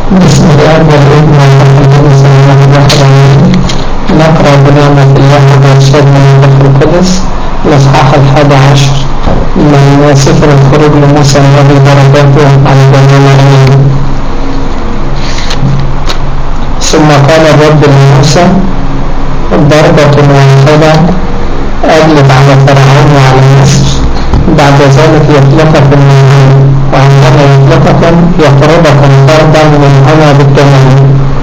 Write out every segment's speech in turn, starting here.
بسم الله والابن والقدس نقرأ بنعمة الله وبرشاد من الروح القدس الإصحاح الحادي عشر من سفر الخروج لموسى النبي بركاته على جميع العالمين ثم قال الرب لموسى ضربة واحدة أجلب على فرعون وعلى مصر بعد ذلك يطلقكم من هنا وعندما يطلقكم يقربكم ضربا من هنا بالدمين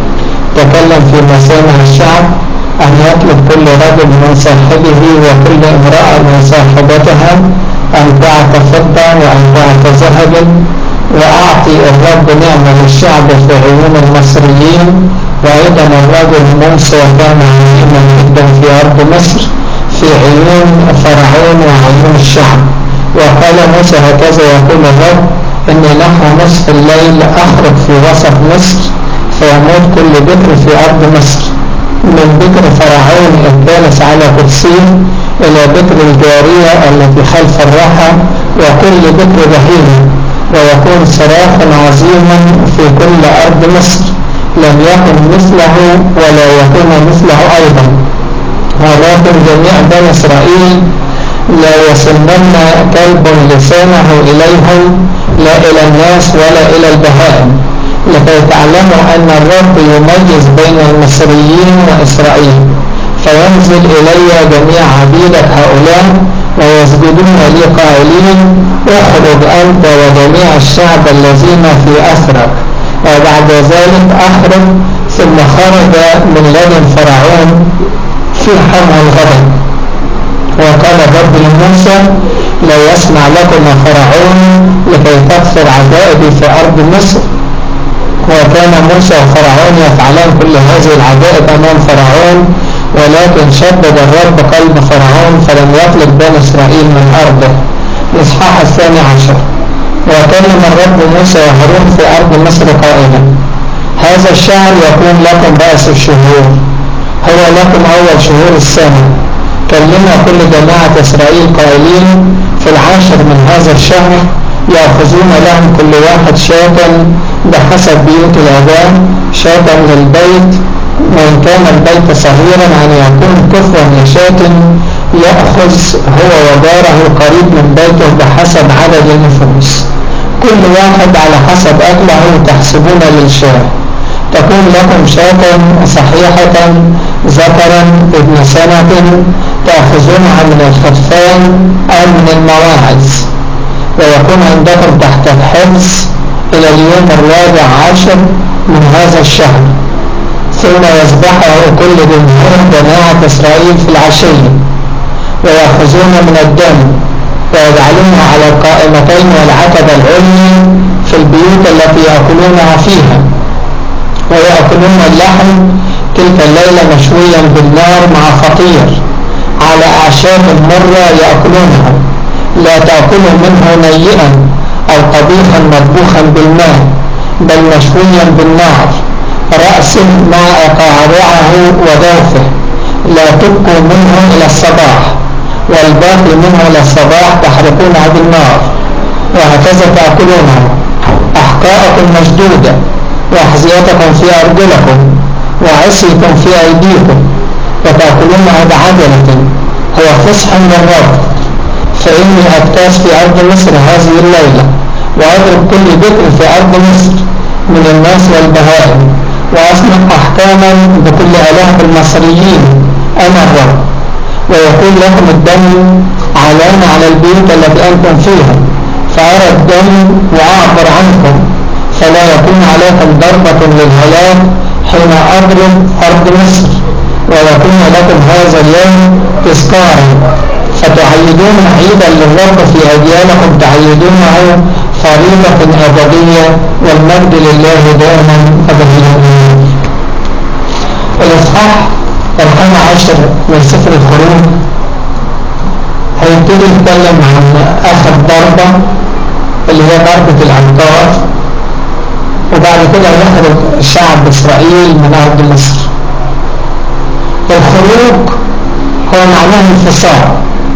تكلم في مسامع الشعب أن يطلب كل رجل من صاحبه وكل امرأة من صاحبتها أنبعة فضة وأنبعة ذهب وأعطي الرب نعمة للشعب في عيون المصريين وأيضا الرجل موسى كان عظيما جدا في أرض مصر في عيون فرعون وعيون الشعب وقال موسى هكذا يقول الرب إني نحو نصف الليل أخرج في وسط مصر فيموت كل بكر في أرض مصر من بكر فرعون الجالس على كرسيه إلى بكر الجارية التي خلف الرحى وكل بكر بهيمة ويكون صراخ عظيما في كل أرض مصر لم يكن مثله ولا يكون مثله أيضا ولكن جميع بني إسرائيل لا يسمن كلب لسانه إليهم لا إلى الناس ولا إلى البهائم لكي تعلموا أن الرب يميز بين المصريين وإسرائيل فينزل إلي جميع عبيدك هؤلاء ويسجدون لي قائلين اخرج أنت وجميع الشعب الذين في أسرك وبعد ذلك أخرج ثم خرج من لدن فرعون في حمى الغضب وقال الرب لموسى لا يسمع لكم فرعون لكي تكثر عجائبي في أرض مصر وكان موسى وفرعون يفعلان كل هذه العجائب أمام فرعون ولكن شدد الرب قلب فرعون فلم يطلق بني إسرائيل من أرضه الإصحاح الثاني عشر وكلم الرب موسى وهارون في أرض مصر قائلا هذا الشهر يكون لكم بأس الشهور هو لكم أول شهور السنة كلمنا كل جماعة إسرائيل قائلين في العاشر من هذا الشهر يأخذون لهم كل واحد شاة بحسب بيوت الآباء شاة للبيت وإن كان البيت صغيرا أن يكون كفوا لشاة يأخذ هو وجاره قريب من بيته بحسب عدد النفوس كل واحد على حسب أكله تحسبون للشاه تكون لكم شاة صحيحة ذكرا ابن سنة تأخذونها من الخرفان أو من المواعظ ويكون عندكم تحت الحفظ إلى اليوم الرابع عشر من هذا الشهر ثم يذبحه كل جمهور جماعة إسرائيل في العشية ويأخذون من الدم ويجعلونه على القائمتين والعتبة العليا في البيوت التي يأكلونها فيها ويأكلون اللحم تلك الليلة مشويا بالنار مع فطير على أعشاب مرة يأكلونها لا تأكلوا منه نيئا أو طبيخا مطبوخا بالماء بل مشويا بالنار رأس مع قارعه وجوفه لا تبقوا منه إلى الصباح والباقي منه إلى الصباح تحرقونها بالنار وهكذا تأكلونه أحقاءكم مشدودة وأحذيتكم في أرجلكم وعصيكم في أيديكم وتأكلونه بعجلة هو فصح للرب فإني أكتاس في أرض مصر هذه الليلة وأضرب كل بكر في أرض مصر من الناس والبهائم وأصنع أحكاما بكل آلاف المصريين أنا الرب ويكون لكم الدم علامة على البيوت التي أنتم فيها فأرى الدم وأعبر عنكم فلا يكون عليكم ضربة للهلاك حين أضرب أرض مصر ويكون لكم هذا اليوم تذكارا فتعيدون عيدا للرب في أجيالكم تعيدونه فريضة أبدية والمجد لله دائما أبديا الإصحاح الحادي عشر من سفر الخروج هيبتدي يتكلم عن آخر ضربة اللي هي ضربة الأنكار وبعد كده يخرج شعب إسرائيل من أرض مصر الخروج هو معناه انفصال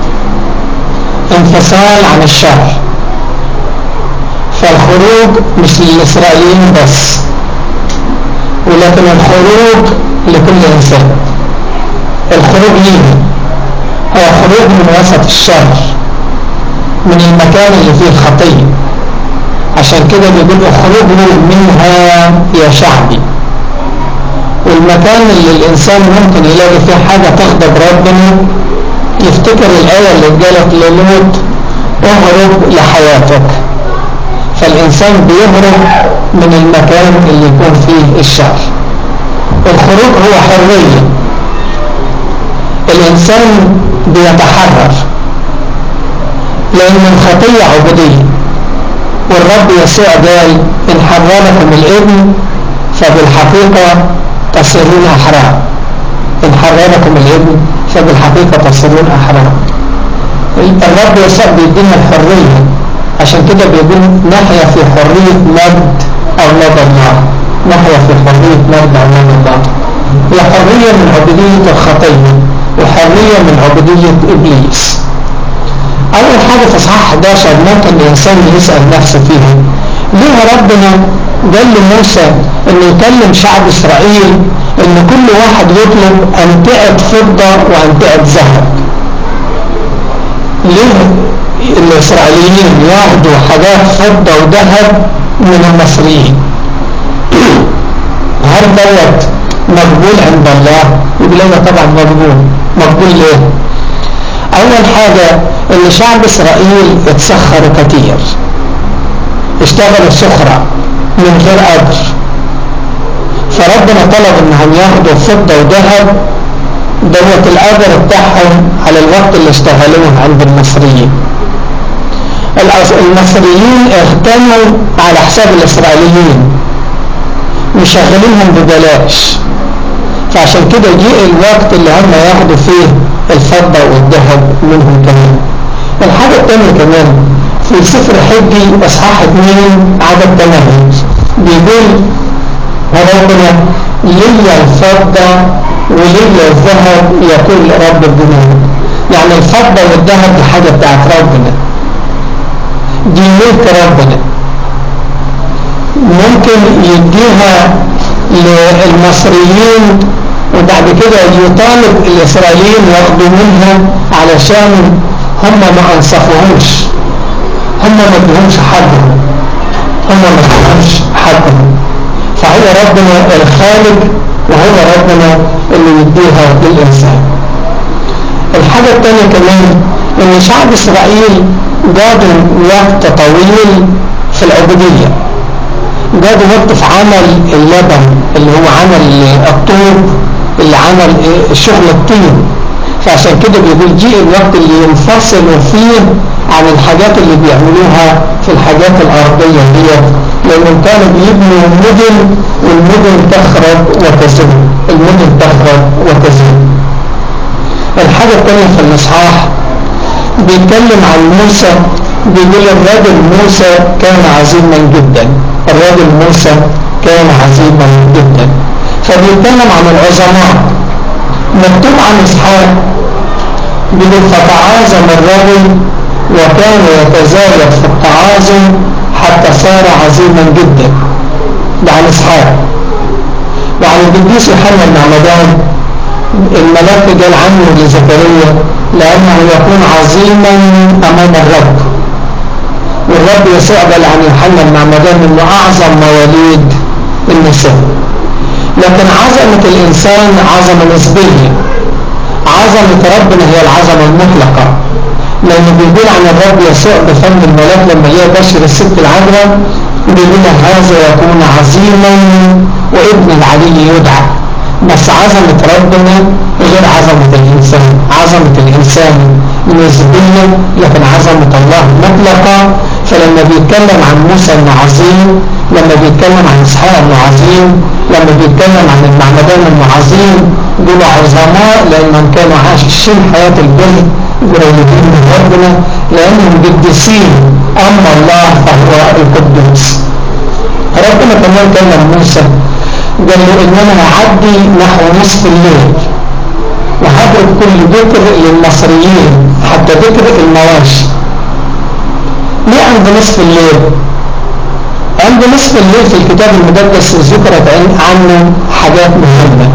انفصال عن الشر فالخروج مش للإسرائيليين بس ولكن الخروج لكل إنسان الخروج ليه هو خروج من وسط الشر من المكان اللي فيه الخطية عشان كده بيقول اخرجوا منها يا شعبي والمكان اللي الإنسان ممكن يلاقي فيه حاجة تغضب ربنا يفتكر الآية اللي اتقالت للوط اهرب لحياتك فالإنسان بيهرب من المكان اللي يكون فيه الشر الخروج هو حرية الإنسان بيتحرر لأن الخطية عبودية والرب يسوع قال إن حرركم الابن فبالحقيقة تصيرون أحرار إن حرركم الابن فبالحقيقة تصيرون أحرار الرب يسوع بيدينا الحرية عشان كده بيقول نحيا في حرية مجد أولاد الله نحيا في حرية مجد أولاد الله هي حرية من عبودية الخطية وحرية من عبودية إبليس أول حاجة في إصحاح 11 ممكن الإنسان يسأل نفسه فيها ليه ربنا قال لموسى إنه يكلم شعب إسرائيل إن كل واحد يطلب أمتعة فضة وأمتعة ذهب ليه الإسرائيليين ياخدوا حاجات فضة وذهب من المصريين هل دوت مقبول عند الله يقول لنا طبعا مقبول مقبول ليه اول حاجة ان شعب اسرائيل اتسخروا كتير اشتغلوا سخرة من غير اجر فربنا طلب انهم ياخدوا فضة وذهب دوت الاجر بتاعهم على الوقت اللي اشتغلوه عند المصريين المصريين اغتنوا على حساب الاسرائيليين مشغلينهم ببلاش فعشان كده جاء الوقت اللي هم ياخدوا فيه الفضة والذهب منهم كمان الحاجة الثانية كمان في سفر حجي اصحاح 2 عدد 8 بيقول ربنا ليا الفضة وليا الذهب يقول رب الجنود يعني الفضة والذهب دي حاجة بتاعت ربنا دي ملك ربنا ممكن يديها للمصريين وبعد كده يطالب الإسرائيليين ياخدوا منها علشان هم ما أنصفوهمش هم ما ادوهمش حقهم هم ما ادوهمش حقهم فهو ربنا الخالق وهو ربنا اللي يديها للإنسان الحاجة الثانية كمان ان شعب اسرائيل قادوا وقت طويل في العبودية قادوا وقت في عمل اللبن اللي هو عمل الطوب اللي عمل شغل الطين فعشان كده بيقول جيء الوقت اللي ينفصلوا فيه عن الحاجات اللي بيعملوها في الحاجات الأرضية ديت لأنهم كانوا بيبنوا مدن والمدن تخرب وتزول المدن تخرب وتزول الحاجة الثانية في الإصحاح بيتكلم عن موسى بيقول الراجل موسى كان عظيما جدا الراجل موسى كان عظيما جدا فبيتكلم عن العظماء مكتوب عن إسحاق بيقول فتعاظم الرجل وكان يتزايد في التعاظم حتى صار عظيما جدا ده عن إسحاق وعن القديس يوحنا المعمدان الملاك قال عنه لزكريا لأنه يكون عظيما أمام الرب والرب يسوع قال عن يوحنا المعمدان انه اعظم مواليد النساء لكن عظمة الانسان عظمة نسبية عظمة ربنا هي العظمة المطلقة لانه بيقول عن الرب يسوع بفم الملاك لما جاء بشر الست العذراء بيقول هذا يكون عظيما وابن العلي يدعى بس عظمة ربنا غير عظمة الإنسان عظمة الإنسان نسبية لكن عظمة الله مطلقة فلما بيتكلم عن موسى انه عظيم لما بيتكلم عن اسحاق انه عظيم لما بيتكلم عن المعمدان انه عظيم دول عظماء لانهم كانوا عايشين حياة البر قريبين من ربنا لانهم قديسين اما الله فهو القدوس ربنا كمان كلم موسى قال له ان انا هعدي نحو نصف الليل وهضرب كل ذكر للمصريين حتى ذكر المواشي ليه عند نصف الليل عند نصف الليل في الكتاب المقدس ذكرت عنه حاجات مهمة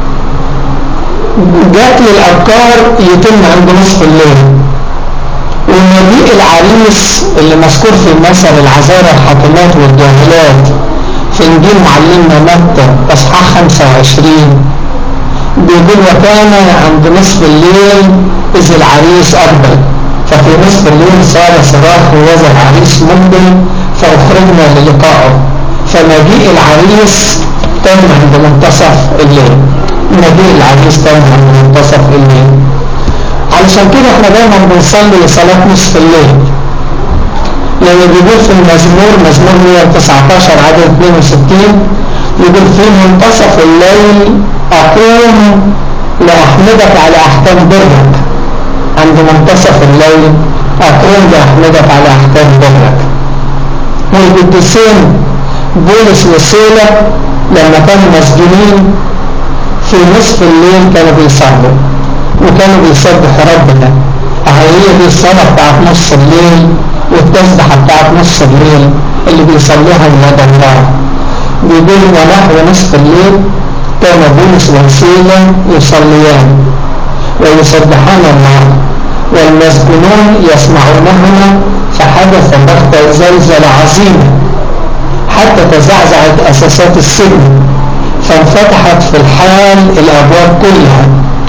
جات للأبكار يتم عند نصف الليل ومجيء العريس اللي مذكور في المثل العذارى الحاكمات والجاهلات في انجيل معلمنا متى اصحاح 25 بيقول وكان عند نصف الليل اذ العريس اقبل ففي نصف الليل صار صراخ وهذا العريس مقبل فاخرجنا للقائه فمجيء العريس تم عند منتصف الليل مجيء العريس تم عند منتصف الليل علشان كده احنا دايما بنصلي صلاة نصف الليل لأن بيقول في المزمور مزمور 119 عدد 62 يقول في منتصف الليل أقوم لأحمدك على أحكام برك عند منتصف الليل أقوم لأحمدك على أحكام برك والقديسين بولس وسيلة لما كانوا مسجونين في نصف الليل كانوا بيصلوا وكانوا بيسبحوا ربنا هي دي الصلاة بتاعت نص الليل والتسبحة بتاعت نص الليل اللي بيصليها ولاد الله بيقول ونحو نصف الليل كان بولس وسيلة يصليان ويسبحان الله والمسجونون يسمعونهما فحدث بغتة زلزلة عظيمة حتى تزعزعت أساسات السجن فانفتحت في الحال الأبواب كلها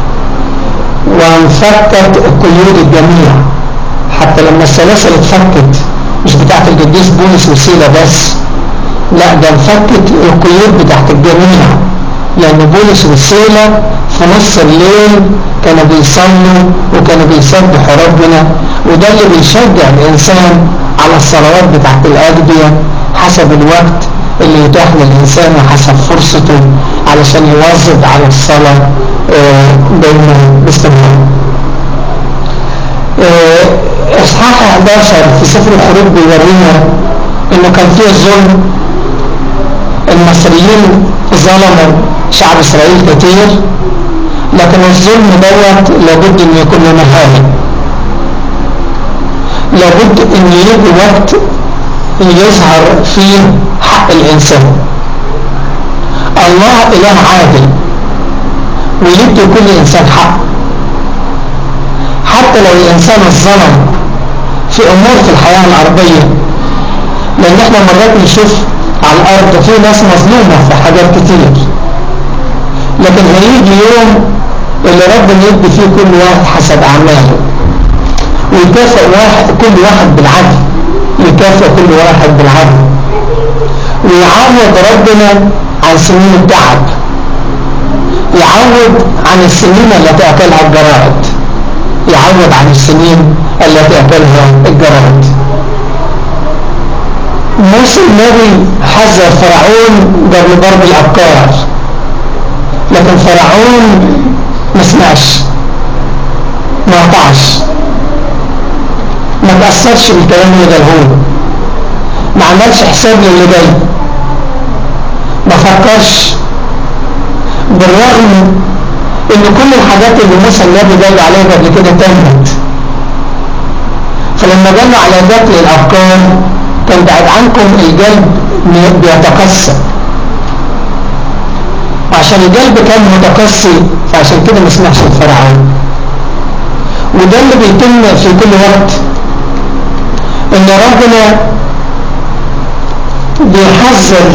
وانفكت قيود الجميع حتى لما السلاسل اتفكت مش بتاعت القديس بولس وسيلة بس لا ده انفكت القيود بتاعت الجميع لأن بولس وسيلة في نص الليل كانوا بيصلوا وكانوا بيسبحوا ربنا وده اللي بيشجع الإنسان على الصلوات بتاعت الأجبية حسب الوقت اللي يتاح للإنسان وحسب فرصته علشان يواظب على الصلاة دايما باستمرار اصحاح 11 في سفر الخروج بيورينا انه كان فيه ظلم المصريين ظلموا شعب اسرائيل كتير لكن الظلم دوت لابد ان يكون له نهايه لابد ان يجي وقت يظهر فيه حق الانسان الله اله عادل ويدي كل انسان حق حتى لو الانسان الظلم في امور في الحياة الارضية لان احنا مرات نشوف على الارض في ناس مظلومة في حاجات كتير لكن هيجي يوم اللي ربنا يدي فيه كل واحد حسب اعماله ويكافئ واحد كل واحد بالعدل يكافئ كل واحد بالعدل ويعوض ربنا عن سنين التعب يعوض عن السنين التي أكلها الجرائد يعوض عن السنين التي أكلها الجرائد موسى النبي حذر فرعون قبل ضرب الأبكار لكن فرعون ما سمعش ما قطعش ما تأثرش بالكلام اللي قاله ما عملش حساب للي جاي ما فكرش بالرغم ان كل الحاجات اللي موسى النبي قال عليها قبل كده تمت فلما قال على قتل الافكار كان بعد عنكم القلب بيتقسى وعشان القلب كان متقسي فعشان كده ما سمعش الفرعون وده اللي بيتم في كل وقت ان ربنا بيحذر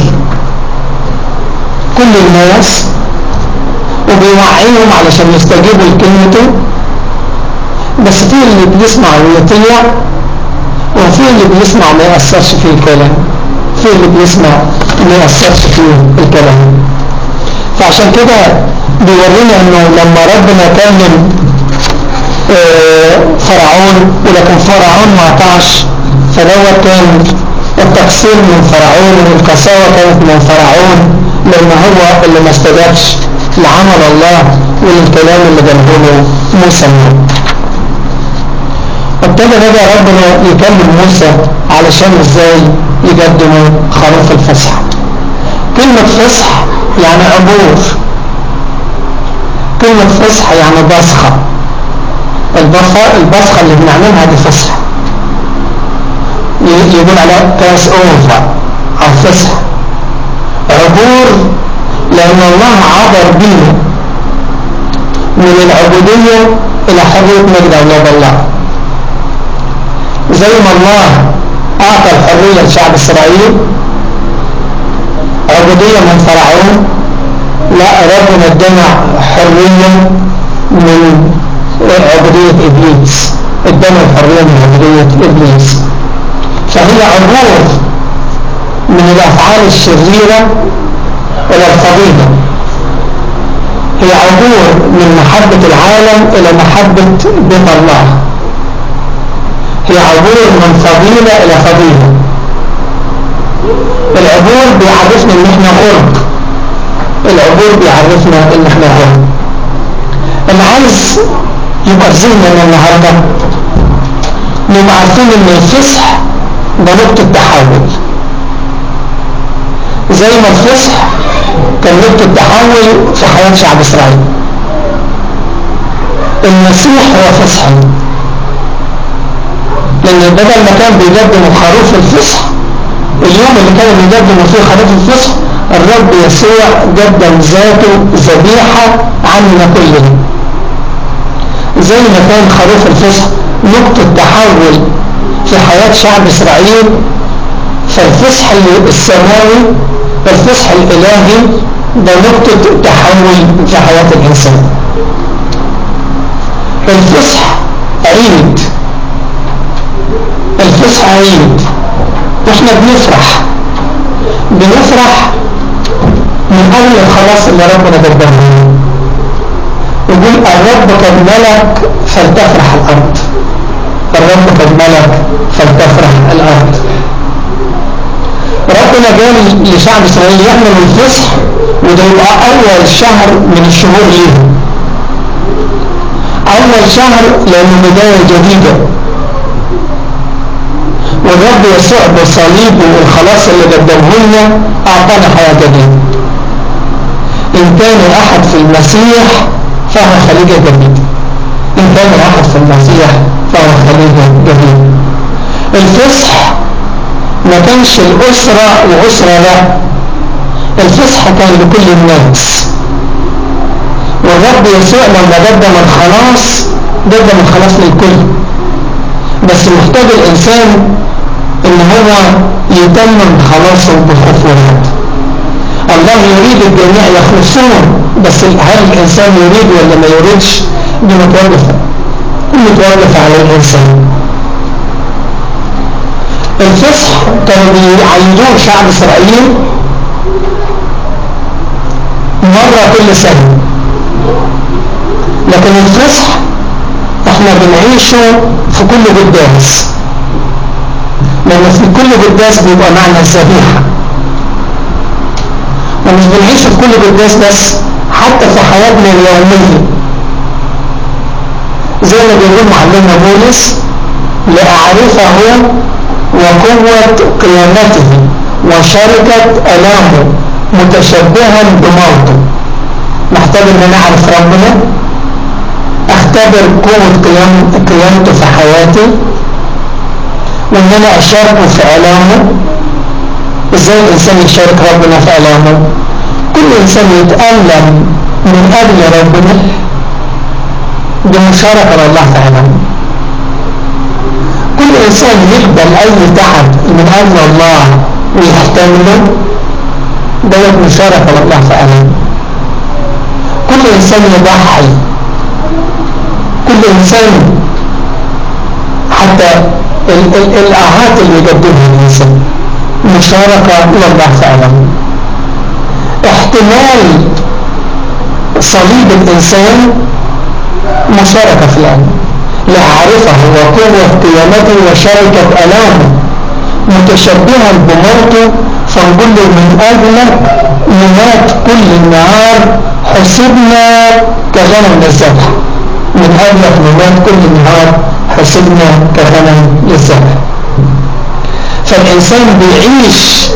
كل الناس وبيوعيهم علشان يستجيبوا لكلمته بس في اللي بيسمع ويطيع وفي اللي بيسمع وما يأثرش فيه الكلام في اللي بيسمع وما يأثرش فيه الكلام فعشان كده بيورينا انه لما ربنا كلم فرعون ولكن فرعون ما قطعش فدوت كان التقصير من فرعون والقساوة كانت من فرعون لان هو اللي ما استجابش لعمل الله وللكلام اللي قاله له موسى ابتدى بقى ربنا يكلم موسى علشان ازاي يقدموا خروف الفصح كلمة فصح يعني عبور كلمة فصح يعني بصخة البصخة اللي بنعملها دي فصح يقول عليها كاس اوفا على الفصح عبور لأن الله عبر بينا من العبودية إلى حرية مجد أولاد الله زي ما الله أعطى الحرية لشعب إسرائيل عبودية من فرعون لا ربنا ادنا حرية من عبودية إبليس ادنا الحرية من عبودية إبليس فهي عبور من الأفعال الشريرة إلى الفضيلة هي عبور من محبة العالم إلى محبة بيت الله هي عبور من فضيلة إلى فضيلة العبور بيعرفنا ان احنا غرب العبور بيعرفنا ان احنا غرب اللي عايز يبقى في ذهننا النهارده نبقى عارفين ان الفصح ده نقطة تحول زي ما الفصح كان نقطة تحول في حياة شعب اسرائيل المسيح هو فصح لان بدل ما كان بيقدم الخروف الفصح اليوم اللي كان بيقدم فيه خروف الفصح الرب يسوع قدم ذاته ذبيحة عنا كلنا زي ما كان خروف الفصح نقطة تحول في حياة شعب إسرائيل فالفصح السماوي الفصح الإلهي ده نقطة تحول في حياة الإنسان الفصح عيد الفصح عيد واحنا بنفرح بنفرح من أول الخلاص اللي ربنا قدمه يقول الرب قد ملك فلتفرح الأرض الرب قد ملك فلتفرح الأرض ربنا قال لشعب إسرائيل يعمل الفصح وده يبقى أول شهر من الشهور ليهم أول شهر لأنه بداية جديدة والرب يسوع بصليبه والخلاص اللي قدمه لنا أعطانا حياة جديدة إن كان أحد في المسيح فهو خليقة جديدة إن كان أحد في المسيح فهو خليقة جديدة الفصح ما كانش الأسرة وأسرة لا الفصح كان لكل الناس والرب يسوع لما قدم الخلاص قدم الخلاص للكل بس محتاج الإنسان إن هو يتمم خلاصه بخوف ورهب الله يريد الجميع يخلصون بس هل الإنسان يريد ولا ما يريدش دي متوقفة متوقفة على الإنسان الفصح كانوا بيعيدوه شعب إسرائيل مرة كل سنة لكن الفصح احنا بنعيشه في كل قداس لأن في كل قداس بيبقى معنى الذبيحة ومش بنعيشه في كل قداس بس حتى في حياتنا اليومية زي ما بيقول معلمنا بولس لأعرفه وقوة قيامته وشركة ألامه متشبها بموته محتاج ان انا اعرف ربنا اختبر قوة قيام قيامته في حياتي وان انا اشاركه في الامه ازاي الانسان يشارك ربنا في الامه كل انسان يتألم من اجل ربنا بمشاركة لله في الامه كل انسان يقبل اي تعب من اجل الله ويحتمله دوت مشاركة لله في الامه كل انسان يضحي كل انسان حتى الآهات اللي يقدمها الإنسان مشاركة لله فعلا احتمال صليب الإنسان مشاركة في الأمر لأعرفه وقوة قيامته وشركة ألامه متشبها بموته فنقول له من أجلك نمات كل النهار حسبنا كغنم للذبح من أجلك نمات كل النهار حسبنا كغنم للذبح فالإنسان بيعيش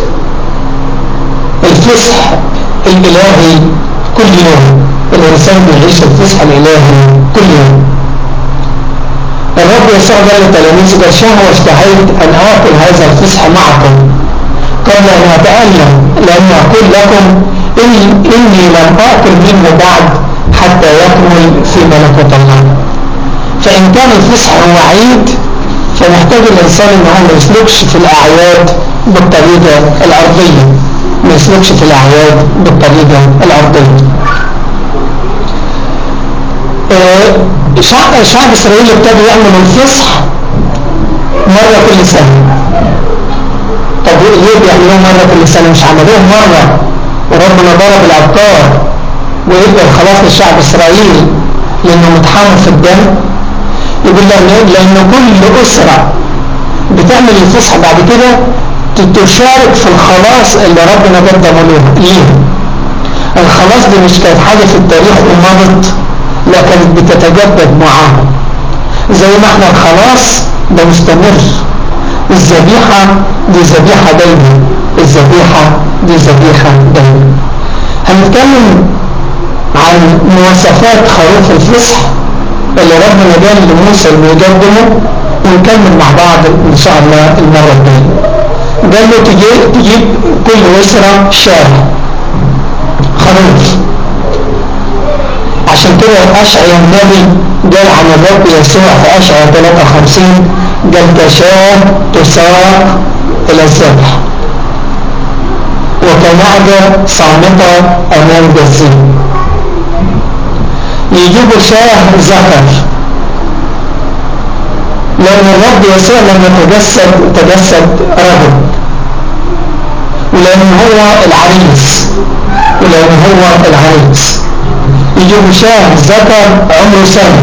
الفصح الإلهي كل يوم الإنسان بيعيش الفصح الإلهي كل يوم الرب يسوع قال لتلاميذه قال شهوة اشتهيت أن آكل هذا الفصح معكم قبل أن أتألم لأن أقول لكم إني, إني لم آكل منه بعد حتى يكمل في ملكوت الله فإن كان الفصح هو عيد فمحتاج الإنسان إن هو ما يسلكش في الأعياد بالطريقة الأرضية ما يسلكش في الأعياد بالطريقة الأرضية آه، شعب, شعب إسرائيل ابتدوا يعملوا الفصح مرة كل سنة طب ليه بيعملوه مرة كل سنة مش عملوه مرة وربنا ضرب الأبكار ويبقى خلاص للشعب إسرائيل لأنه متحمل في الدم يقول لأن كل أسرة بتعمل الفصح بعد كده تشارك في الخلاص اللي ربنا قدمه ليهم الخلاص دي مش كانت حاجة في التاريخ ومضت لا كانت بتتجدد معاهم زي ما احنا الخلاص ده مستمر الذبيحة دي ذبيحة دايما الذبيحة دي ذبيحة دايما هنتكلم عن مواصفات خروف الفصح اللي ربنا قال لموسى انه يقدمه ونكمل مع بعض ان شاء الله المرة الجاية قال له تجيب, تجيب كل أسرة شاه خروف عشان كده أشعي النبي قال عن الرب يسوع في أشعي 53 قال كشاه تساق إلى الذبح وكنعجة صامتة أمام جزين يجيبوا شاه ذكر لأن الرب يسوع لما تجسد تجسد رجل ولأن هو العريس ولأن هو العريس يجيبوا شاه ذكر عمره سنة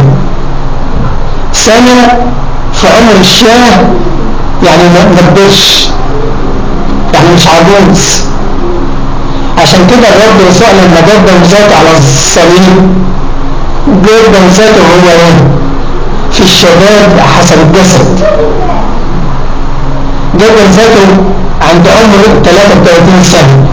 سنة في عمر الشاه يعني ما كبرش يعني مش عجوز عشان كده الرب يسوع لما قدم ذاته على الصليب قدم ذاته هو ايه في الشباب حسب الجسد قدم ذاته عند عمر 33 سنة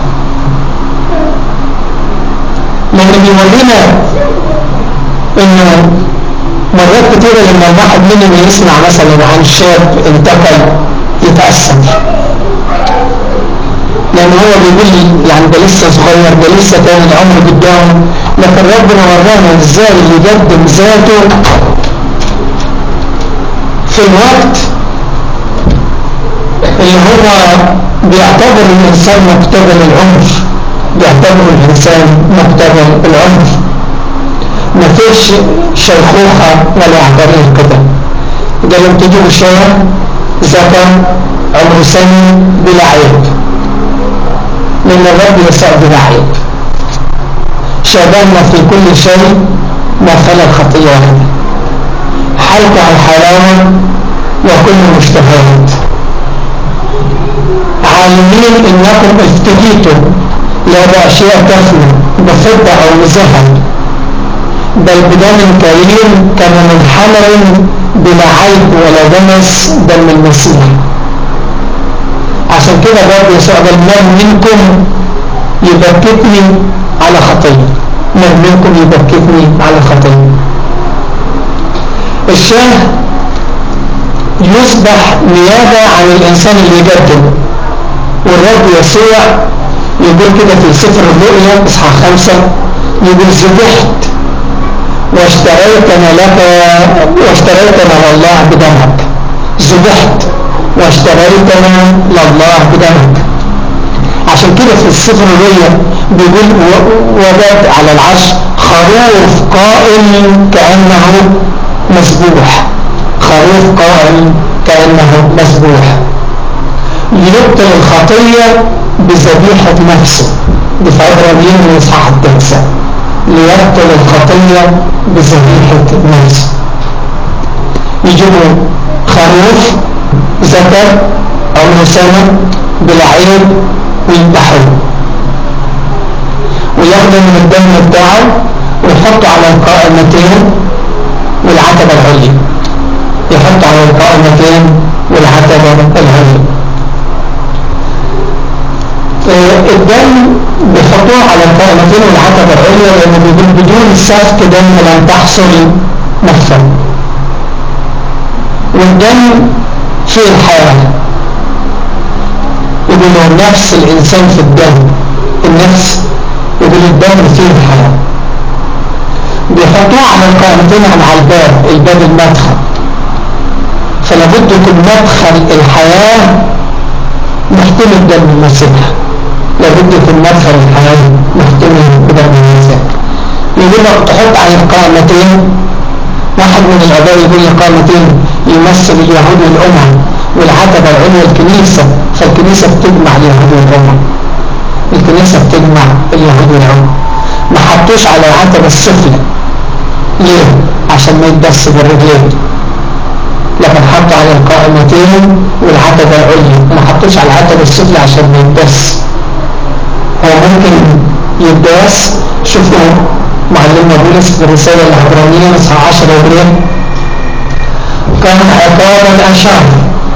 لأنه بيورينا انه مرات كتيرة لما الواحد مننا يسمع مثلا عن شاب انتقل يتأثر لأن هو بيقول يعني ده لسه صغير ده لسه كان العمر قدامه لكن ربنا ورانا ازاي يقدم ذاته في الوقت اللي هو بيعتبر الإنسان مقتبل العمر بيعتبر الإنسان مقتبل العمر ما فيش شيخوخة ولا عبرين كده قالوا تجيبوا شاب ذكر عمره سنة بلا عيب لأن الرب يسوع بلا عيب شبابنا في كل شيء ما خلا الخطية واحدة حلقة الحلاوة وكل مشتهيات عالمين انكم افتديتم لا بأشياء تفنى بفضة او ذهب بل بدم كريم كما من حمل بلا عيب ولا دنس دم المسيح عشان كده الرب يسوع قال من منكم يبكتني على خطيه من منكم يبكتني على خطيه الشاه يصبح نيابة عن الإنسان اللي يقدم والرب يسوع يقول كده في سفر الرؤيا اصحاح خمسة يقول ذبحت واشتريتنا لك واشتريتنا لله بدمك ذبحت واشتريتنا لله بدمك عشان كده في السفر الرؤيا بيقول وجد على العرش خروف قائم كأنه مسبوح خروف قائم كأنه مسبوح ليبطل الخطية بذبيحة نفسه دي في عبرانيين من إصحاح التاسع ليبطل الخطية بذبيحة نفسه يجيبوا خروف ذكر أو سنة بالعيب ويذبحوه وياخدوا من الدم بتاعه ويحطوا على القائمتين والعتبة العليا يحط على القائمتين والعتبة العليا الدم بيحطوه على القائمتين والعتبة العليا لأنه بيقول بدون سفك دم لم تحصل مغفرة والدم فيه الحياة يقولوا نفس الإنسان في الدم النفس يقول الدم فيه الحياة بيحطوه على القائمتين على الباب الباب المدخل فلابد يكون مدخل الحياة محتمل دم المسيح لابد يكون مدخل الحياة محتمل بدم المسيح يقول لك تحط على القائمتين واحد من الآباء يقول القائمتين يمثل اليهود والأمم والعتبة العليا الكنيسة فالكنيسة بتجمع اليهود والأمم الكنيسة بتجمع اليهود والأمم ما حطوش على العتبة السفلى ليه؟ عشان ما يتبس بالرجلين لكن حطوا على القائمتين والعتبة العليا ما حطوش على العتبة السفلى عشان ما يتبس هو ممكن يتبس شوفوا معلمنا بولس في الرسالة العبرانية اصحاح 10 يقول كان عقابا أشر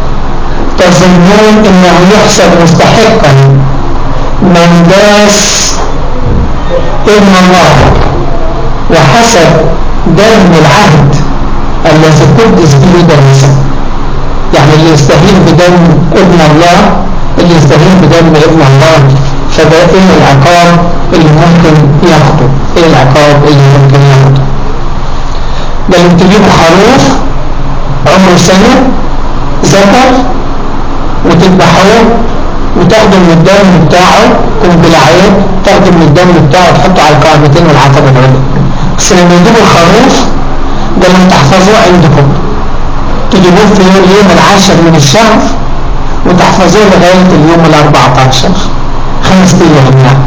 تظنون انه يحسب مستحقا من داس ابن الله وحسب دم العهد الذي قدس به دنسا يعني اللي يستهين بدم ابن الله اللي يستهين بدم ابن الله فده ايه العقاب اللي ممكن ياخده ايه العقاب اللي ممكن ياخده ده اللي تجيبوا خروف عمره سنة ذكر وتذبحوه وتاخدوا من الدم بتاعه قنبلعين تاخدوا من الدم بتاعه تحطه على القائمتين والعتبة العليا بس لما يجيبوا الخروف ده اللي تحفظوه عندكم تجيبوه في اليوم العاشر من الشهر وتحفظوه لغاية اليوم الأربعتاشر خمس ايام يعني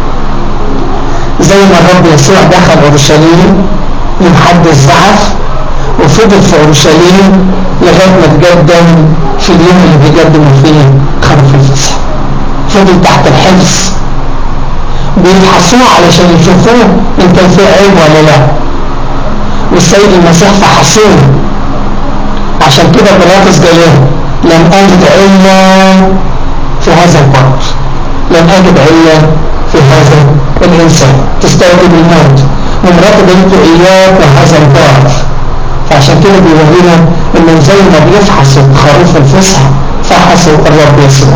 زي ما الرب يسوع دخل اورشليم يوم حد الزعف وفضل في اورشليم لغايه ما تقدم في اليوم اللي بيقدموا فيه خروف الفصح فضل تحت الحفظ بيفحصوه علشان يشوفوه ان كان فيه عيب ولا لا والسيد المسيح فحصوه عشان كده بيلاطس قال لم اجد الا في هذا البر لم أجد علة في هذا الإنسان تستوجب الموت ومرات بنت إياه وهذا البار فعشان كده بيورينا إنه زي ما بيفحصوا خروف الفصحى فحصوا الرب يسوع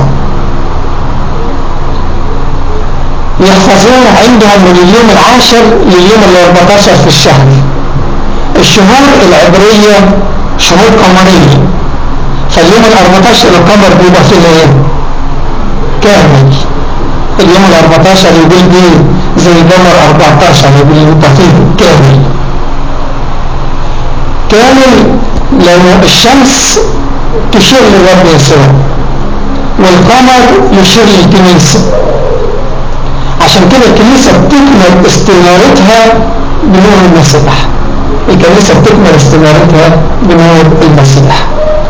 يحفظون عندهم من اليوم العاشر لليوم ال 14 في الشهر الشهور العبرية شهور قمرية فاليوم ال 14 القمر بيبقى فيه ايه؟ كامل اليوم ال 14 يقول دي زي قمر 14 يقول يبقى فيه كامل كامل لأن الشمس تشير للرب يسوع والقمر يشير للكنيسة عشان كده الكنيسة بتكمل استنارتها بنور المسيح الكنيسة بتكمل استنارتها بنور المسيح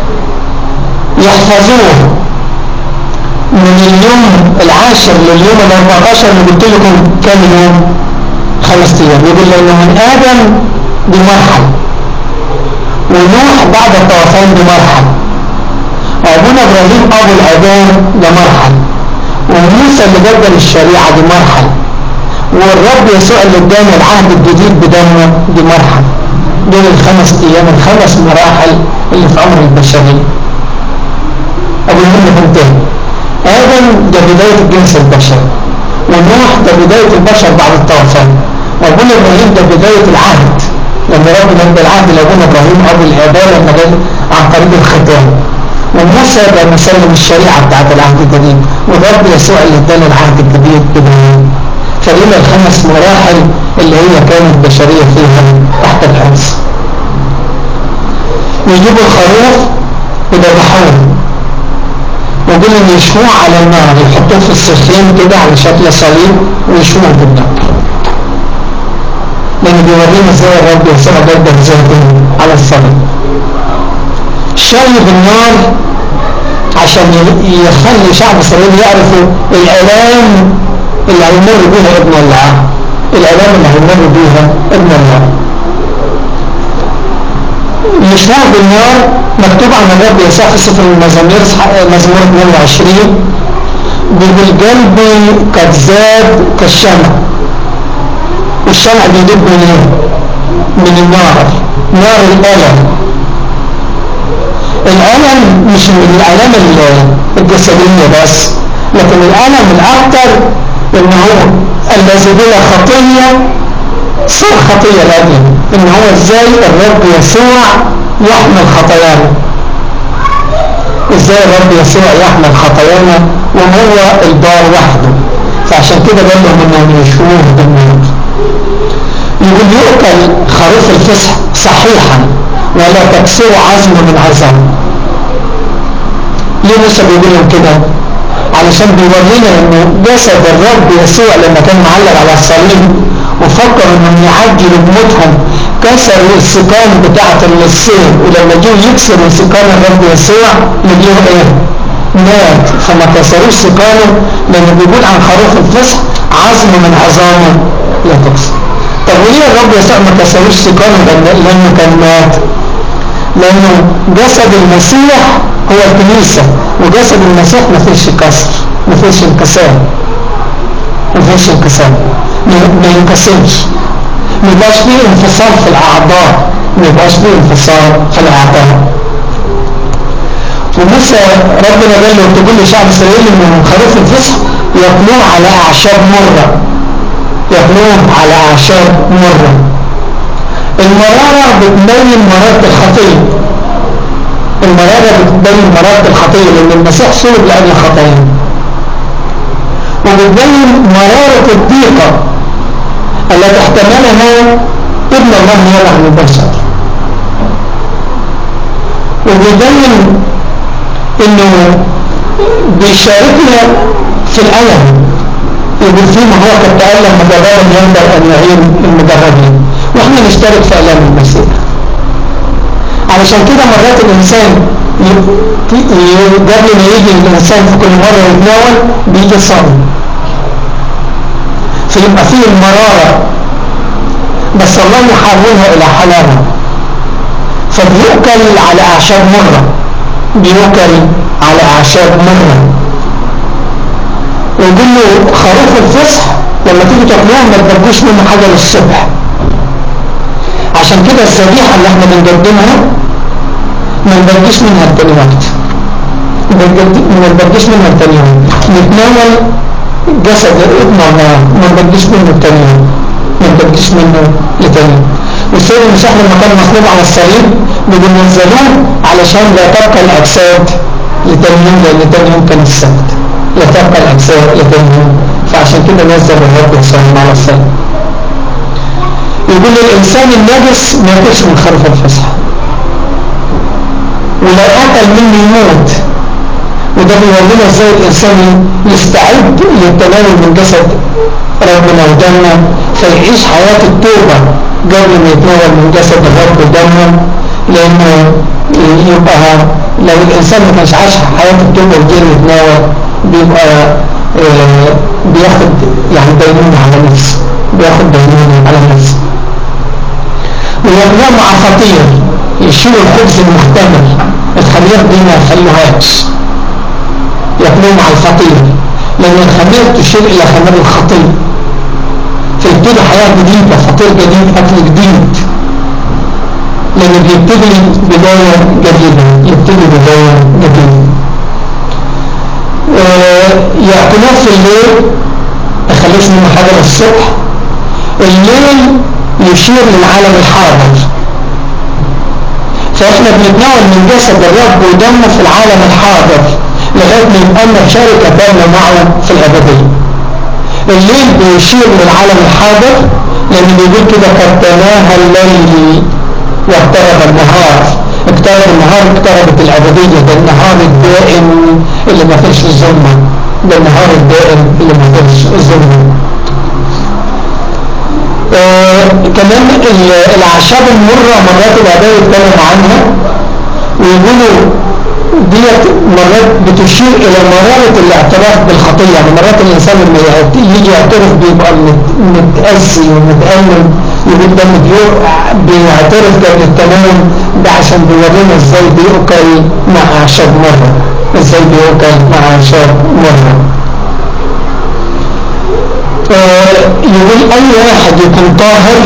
يحفظوه من اليوم العاشر لليوم ال 14 اللي قلت لكم كام يوم خمس ايام يقول لانه من ادم بمرحله ونوح بعد الطوفان بمرحله ابونا ابراهيم ابو الابان بمرحله وموسى اللي قدم الشريعه بمرحله والرب يسوع اللي ادانا العهد الجديد بدمه بمرحله دول الخمس ايام الخمس مراحل اللي في عمر البشريه ابو المهم تاني آدم ده بداية الجنس البشري ونوح ده بداية البشر بعد الطوفان وابونا إبراهيم ده بداية العهد لما ربنا ادى العهد لابونا إبراهيم أبو الآباء لما جاء عن طريق الختان وموسى ده مسلم الشريعة بتاعت العهد الجديد والرب يسوع اللي ادانا العهد الجديد بداية فلينا الخمس مراحل اللي هي كانت بشرية فيها تحت الحبس يجيبوا الخروف وذبحوه ويقول ان يشوه على النار يحطوه في السخين كده على شكل صليب ويشوه بالنار لان بيورينا ازاي الرب يسوع جدا ذاته على الصليب شاي بالنار عشان يخلي شعب اسرائيل يعرفوا الالام اللي هيمر بيها ابن الله الالام اللي هيمر بيها ابن الله مشروع بالنار مكتوب عن الرب يسوع في سفر المزامير مزمور 22 بيقول قلبي قد زاد كالشمع والشمع بيدب من ايه؟ من النار نار الألم الألم مش من الألم الجسدية بس لكن الألم الأكثر إن هو الذي بلا خطية صار خطية لأجله إن هو إزاي الرب يسوع يحمل خطايانا إزاي الرب يسوع يحمل خطايانا وهو البار وحده فعشان كده قال لهم إنهم يشوفوه بالنار يقول يؤكل خروف الفصح صحيحا ولا تكسر عزم من عظام ليه موسى بيقول لهم كده علشان بيورينا انه جسد الرب يسوع لما كان معلق على الصليب وفكر انهم يعجلوا بموتهم كسروا السكان بتاعة اللصين ولما جوا يكسروا سكان الرب يسوع لقيهم ايه مات فما كسروش سكانه لانه بيقول عن خروف الفصح عظم من عظامه لا تكسر طب وليه الرب يسوع ما كسروش سكانه لانه كان مات لانه جسد المسيح هو الكنيسة وجسد المسيح ما فيش كسر ما فيش انكسار ما فيش انكسار ما ينكسرش ما يبقاش فيه انفصال في الاعضاء ما يبقاش فيه انفصال في الاعضاء وموسى ربنا قال له تقول لشعب اسرائيل ان خروف الفصح ياكلوه على اعشاب مره ياكلوه على اعشاب مره المراره بتبين مراره الخطيه المرارة بتبين مرارة الخطية لأن المسيح صلب لأجل خطايانا وبتبين مرارة الضيقة التي احتملها ابن الله يلعن البشر وبيبين انه بيشاركنا في الألم يقول فيما هو قد تألم مجربا ينبغي أن يعين المجربين واحنا نشترك في ألام المسيح علشان كده مرات الإنسان قبل ما يجي الإنسان في كل مرة يتناول بيجي صبر فيبقى فيه المرارة بس الله يحولها إلى حلاوة فبيؤكل على أعشاب مرة بيؤكل على أعشاب مرة ويقول له خروف الفصح لما تيجي تاكلوه ما تبقوش منه حاجة للصبح عشان كده الذبيحة اللي احنا بنقدمها ما نبقيش منها التاني وقت ما نبقيش منها التاني وقت نتناول جسد ابن الله ما نبقيش منه التاني ما نبقيش منه لتاني والسيد المسيح لما كان مصلوب على الصليب بننزلوه علشان لا تبقى الاجساد لتاني يوم لان تاني يوم كان السبت لا تبقى الاجساد لتاني يوم فعشان كده نزل الرب يسلم على الصليب يقول للإنسان النجس ما يأكلش من خروف الفصح ولو أكل منه يموت وده بيورينا ازاي الإنسان يستعد للتناول من جسد ربنا ودمه فيعيش حياة التوبة قبل ما يتناول من جسد الرب ودمه لأنه يبقى لو الإنسان ما كانش عاش حياة التوبة وجاي يتناول بيبقى آه بياخد يعني دينونة على نفسه بياخد دينونة على نفسه ويبنى مع خطير يشيل الخبز المحتمل الخمير دي ما يخلوهاش يبنوا مع الفطير لأن الخمير تشير إلى خمير الخطير فيبتدي حياة جديدة فطير جديد أكل جديد لأن بيبتدي بداية جديدة يبتدي بداية جديدة آه يأكلوه في الليل ما يخلوش منه حاجة للصبح الليل يشير للعالم الحاضر فإحنا بنتناول من جسد الرب ودمه في العالم الحاضر لغاية ما يبقى لنا شركة كاملة معه في الأبدية الليل بيشير للعالم الحاضر لأن بيقول كده قد تناهى الليل واقترب النهار اقترب النهار اقتربت الأبدية ده النهار الدائم اللي ما فيش الظلمة ده النهار الدائم اللي ما فيش الظلمة آه كمان الأعشاب المرة مرات الآباء يتكلموا عنها ويقولوا ديت مرات بتشير إلى مرارة الاعتراف بالخطية يعني مرات الإنسان لما يجي يعترف بيبقى متأسي ومتألم يقول ده بيعترف قبل التمام ده عشان بيورينا ازاي بيؤكل مع أعشاب مرة ازاي بيؤكل مع أعشاب مرة يقول أي واحد يكون طاهر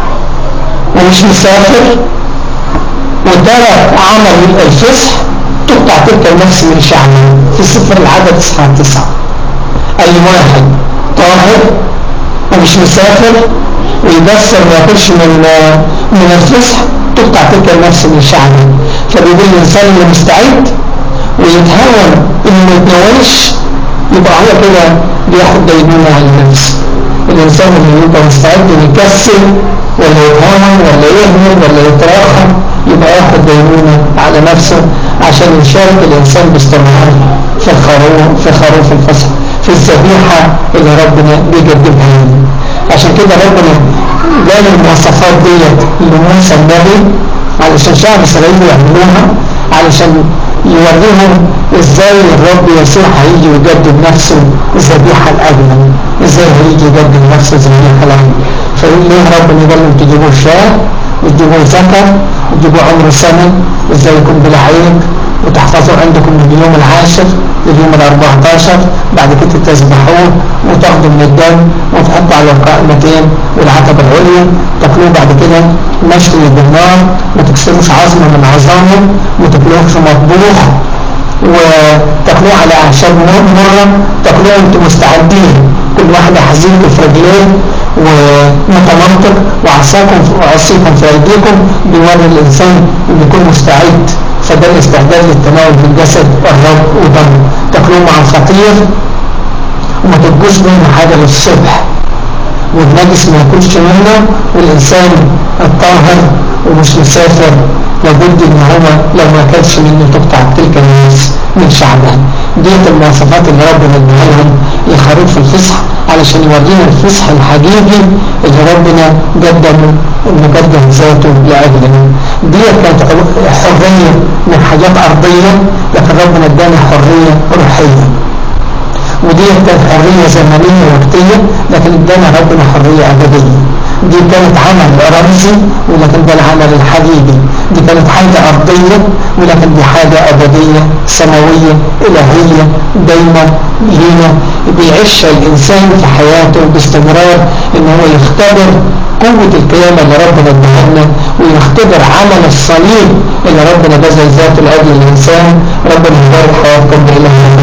ومش مسافر وترك عمل الفصح تقطع تلك النفس من شعبه في سفر العدد اصحاح تسعة اي واحد طاهر ومش مسافر ويبصر ما ياكلش من من الفصح تقطع تلك النفس من شعبه فبيقول الانسان اللي مستعد ويتهاون انه ما يتناولش يبقى هو كده بياخد دينونة على النفس الانسان اللي يبقى مستعد يكسل ولا يتهاون ولا يهمل ولا يتراخى يبقى ياخد دينونة على نفسه عشان يشارك الانسان باستمرار في الخروف في خروف الفصح في الذبيحة اللي ربنا بيقدمها لنا عشان كده ربنا قال المواصفات ديت لموسى النبي علشان شعب اسرائيل يعملوها علشان يوريهم ازاي الرب يسوع هيجي ويقدم نفسه ذبيحه الاجمل ازاي هيجي يقدم نفسه ذبيحه الاجمل فيقول ليه ربنا قال لهم تجيبوا شاه وتجيبوا زكاه وتجيبوا عمر سنه ازاي يكون بلا عيب وتحفظوا عندكم من اليوم العاشر لليوم ال14 بعد كده تذبحوه وتاخدوا من الدم وتحطوا على القائمتين والعتبة العليا تاكلوه بعد كده مشوي بالنار ما تكسروش عظمه من عظامه وما تاكلوهش مطبوخ وتاكلوه على اعشاب مرة تاكلوه انتم مستعدين كل واحد حزينكم في رجليه ومتمنطق وعصاكم وعصيكم في ايديكم بيوري الانسان ان يكون مستعد فده الاستعداد للتناول بالجسد الرب ودم تاكلوه مع الخطير وما تبقوش منه حاجة للصبح والنجس ما ياكلش منه والإنسان الطاهر ومش مسافر لابد ان هو لو ما اكلش منه تقطع تلك الناس من شعبها ديت المواصفات اللي ربنا اداها لهم لخروف الفصح علشان يورينا الفصح الحقيقي اللي ربنا قدمه انه قدم ذاته لاجلنا ديت كانت حريه من حاجات ارضيه لكن ربنا ادانا حريه روحيه ودي كانت حرية زمنية وقتية لكن ادانا ربنا حرية أبدية دي كانت عمل رمزي ولكن ده العمل الحقيقي دي كانت حاجة أرضية ولكن دي حاجة أبدية سماوية إلهية دايما لينا بيعيش الإنسان في حياته باستمرار إن هو يختبر قوة القيامة اللي ربنا اداها لنا ويختبر عمل الصليب اللي ربنا بذل ذاته لأجل الإنسان ربنا يبارك حياتكم بإله